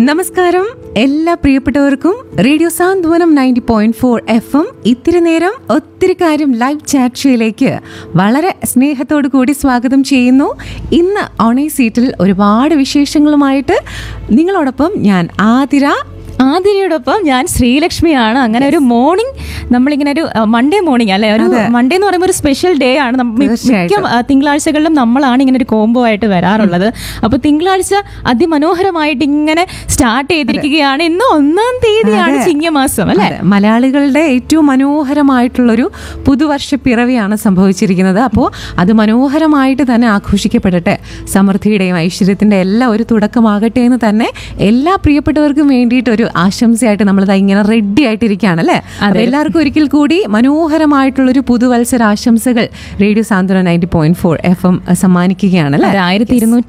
നമസ്കാരം എല്ലാ പ്രിയപ്പെട്ടവർക്കും radio Santhwanam ninety point four F M ഇത്തിരി നേരം ഒത്തിരി കാര്യം ലൈവ് ചാറ്റ് ഷോയിലേക്ക് വളരെ സ്നേഹത്തോടു കൂടി സ്വാഗതം ചെയ്യുന്നു ഇന്ന് ഓണേ സീറ്റിൽ ഒരുപാട് വിശേഷങ്ങളുമായിട്ട് നിങ്ങളോടൊപ്പം ഞാൻ ആതിര ആതിരയോടൊപ്പം ഞാൻ ശ്രീലക്ഷ്മിയാണ് അങ്ങനെ ഒരു മോർണിംഗ് നമ്മളിങ്ങനെ ഒരു മൺഡേ മോർണിംഗ് അല്ലെ ഒരു മൺഡേ എന്ന് പറയുമ്പോൾ ഒരു സ്പെഷ്യൽ ഡേ ആണ് നമ്മ- മി- തീർച്ചയായിട്ടും. മിക്ക ആ, തിങ്കളാഴ്ചകളിലും നമ്മളാണ് ഇങ്ങനെ ഒരു കോംബോ ആയിട്ട് വരാറുള്ളത് അപ്പൊ തിങ്കളാഴ്ച അതിമനോഹരമായിട്ട് ഇങ്ങനെ സ്റ്റാർട്ട് ചെയ്തിരിക്കുകയാണ് ഇന്ന് ഒന്നാം തീയതിയാണ് ചിങ്ങമാസം അല്ലെ അതെ, മലയാളികളുടെ ഏറ്റവും മനോഹരമായിട്ടുള്ളൊരു പുതുവർഷ പിറവിയാണ് സംഭവിച്ചിരിക്കുന്നത് അപ്പോൾ അത് മനോഹരമായിട്ട് തന്നെ ആഘോഷിക്കപ്പെടട്ടെ സമൃദ്ധിയുടെയും ഐശ്വര്യത്തിന്റെ എല്ലാം ഒരു തുടക്കമാകട്ടെ എന്ന് തന്നെ എല്ലാ പ്രിയപ്പെട്ടവർക്കും വേണ്ടിയിട്ട് ഒരു ആശംസയായിട്ട് നമ്മളിത് ഇങ്ങനെ റെഡി ആയിട്ടിരിക്കുകയാണ് അല്ലേ അപ്പോൾ എല്ലാവർക്കും ഒരിക്കൽ കൂടി മനോഹരമായിട്ടുള്ളൊരു പുതുവത്സര ആശംസകൾ radio Santhwana ninety point four F M സമ്മാനിക്കുകയാണ് അല്ലേ ആയിരത്തി ഇരുന്നൂറ്റി